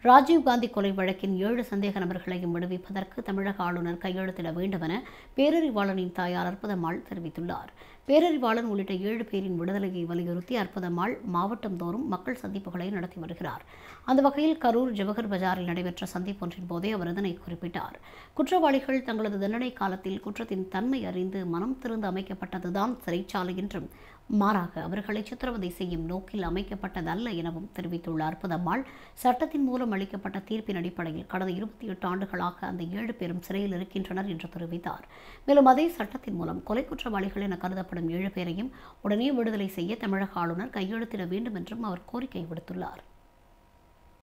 ராஜீவ்காந்தி கொலை வழக்கின் ஏழு சந்தேக நபர்களையும் விடுவிப்பதற்கு தமிழக ஆளுநர் கையெழுத்திட வேண்டுமென பேரறிவாளனின் தாயார் அற்புதம்மாள் தெரிவித்துள்ளார் பேரறிவாளன் உள்ளிட்ட ஏழு பேரின் விடுதலையை வலியுறுத்தி அற்புதம்மாள் மாவட்டம் தோறும் மக்கள் சந்திப்புகளை நடத்தி வருகிறார் அந்த வகையில் கரூர் ஜவஹர் பஜாரில் நடைபெற்ற சந்திப்பொன்றின் போதே அவர் இதனை குறிப்பிட்டார் குற்றவாளிகள் தங்களது தண்டனை காலத்தில் குற்றத்தின் தன்மை அறிந்து மனம் திறந்து அமைக்கப்பட்டதுதான் சிறைச்சாலை என்றும் மாறாக அவர்களை சித்திரவதை செய்யும் நோக்கில் அமைக்கப்பட்டதல்ல எனவும் தெரிவித்துள்ள அற்புதம்மாள் சட்டத்தின் மூலம் அளிக்கப்பட்ட தீர்ப்பின் அடிப்படையில் கடந்த இருபத்தி எட்டு ஆண்டுகளாக அந்த ஏழு பேரும் சிறையில் இருக்கின்றனர் என்று தெரிவித்தார் மேலும் அதே சட்டத்தின் மூலம் கொலை குற்றவாளிகள் என கருதப்படும் ஏழு பேரையும் உடனே விடுதலை செய்ய தமிழக ஆளுநர் கையெழுத்திட வேண்டும் என்றும் அவர் கோரிக்கை விடுத்துள்ளார்